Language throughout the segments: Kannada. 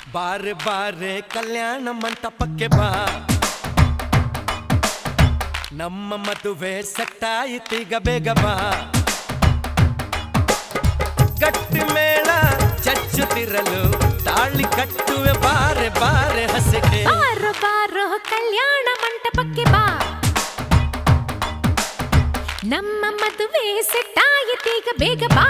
ಬಾರೆ ಬಾರೆ ಕಲ್ಯಾಣ ಮಂಟಪಕ್ಕೆ ಬಾ ನಮ್ಮ ಮದುವೆ ಸೆಟ್ಟಾಯಿತೀಗ ಬೇಗ ಬಾ ಗಟ್ಟಿ ಮೇಳ ಚಚ್ಚುತ್ತಿರಲು ತಾಳಿ ಕಟ್ಟುವೆ ಬಾರೆ ಬಾರೆ ಹಸೆಗೆ ಬಾರೋ ಬಾರೋ ಕಲ್ಯಾಣ ಮಂಟಪಕ್ಕೆ ಬಾ ನಮ್ಮ ಮದುವೆ ಸೆಟ್ಟಾಯಿತೀಗ ಬೇಗ ಬಾ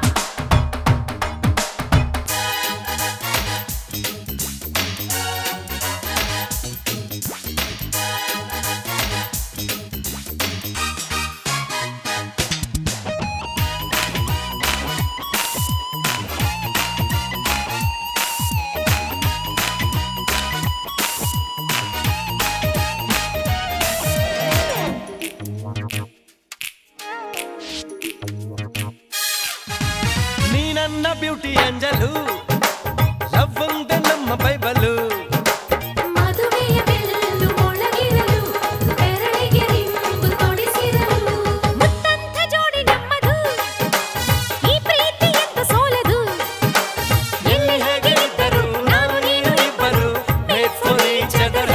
ನೀ ನನ್ನ ಬ್ಯೂಟಿ ಅಂಜಲು ಲವ್ ಒಂದೇ ನಮ್ಮ ಬೈಬಲು ಮದುವೆಯ ಬೆಲ್ಲು ಒಳಗಿರಲು ಬೆರಳಿಗೆ ರಿಂಗು ತೊಡಿಸಿರಲು ಮುತ್ತಂಥ ಜೋಡಿ ನಮ್ಮದು ಈ ಪ್ರೀತಿ ಎಂತ ಸೋಲದು ಎಲ್ಲಿ ಹೇಗೆ ಇದ್ದರು ನಾವು ನೀನು ಇಬ್ಬರು made for each other.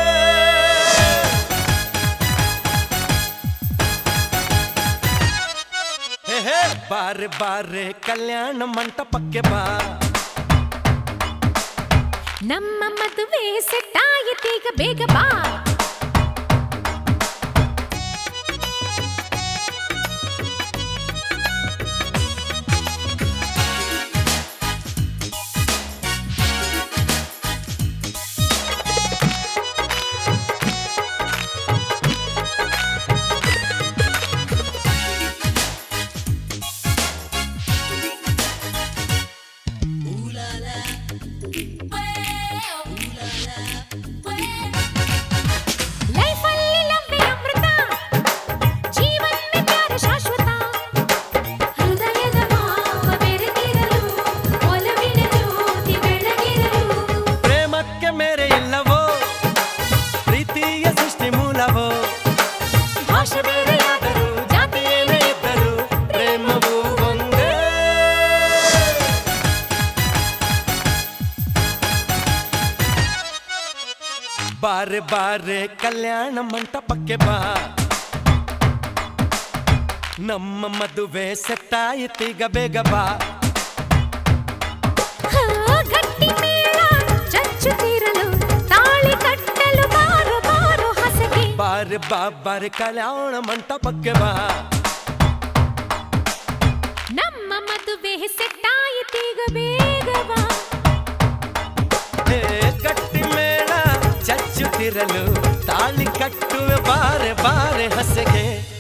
ಹೇ, ಹೇ, ಬಾರೆ ಬಾರೆ ಕಲ್ಯಾಣ ಮಂಟಪಕ್ಕೆ ಬಾ ನಮ್ಮ ಮದುವೆ ಸೆಟ್ಟಾಯಿತೀಗ ಬೇಗ ಬಾ ಲೈಫಲ್ಲಿ ಲವ್ವೇ ಅಮೃತ ಜೀವನವೇ ಪ್ಯಾರ ಶಾಶ್ವತ ಹೃದಯದ ಭಾವ ಬೆರೆತಿರಲು ಒಲವಿನ ಜ್ಯೋತಿ ಬೆಳಗಿರಲು ಪ್ರೇಮಕ್ಕೆ ಮೇರೆ ಇಲ್ಲವೋ ಪ್ರೀತಿಯ ಸೃಷ್ಟಿ ಮೂಲವೋ ಭಾಷೆ ಬೇರೆಯಾದರೂ ಜಾತಿ ಏನೇ ಇದ್ದರೂ ಪ್ರೇಮವು ಒಂದೇ ಬಾರೆ ಬಾರೆ ಕಲ್ಯಾಣ ಮಂಟಪಕ್ಕೆ ಬಾ ನಮ್ಮ ಮದುವೆ ಸೆಟ್ಟಾಯಿತೀಗ ಬೇಗ ಬಾ ಹಾ, ಗಟ್ಟಿ ಮೇಳ ಚಚ್ಚುತ್ತಿರಲು ತಾಳಿ ಕಟ್ಟಲು ಬಾರೋ ಬಾರೋ ಹಸಗೆ ಬಾರೆ ಬಾ ಬಾರೆ ಕಲ್ಯಾಣ ಮಂಟಪಕ್ಕೆ ಬಾ ನಮ್ಮ ಮದುವೆ ಸೆಟ್ಟಾಯಿತೀಗ ಬೇಗ ಬಾ ಹೇ ಗಟ್ಟಿ ಮೇಳ ಚಚ್ಚುತ್ತಿರಲು ತಾಳಿ ಕಟ್ಟುವೆ ಬಾರೆ ಬಾರೆ ಹಸೆಗೆ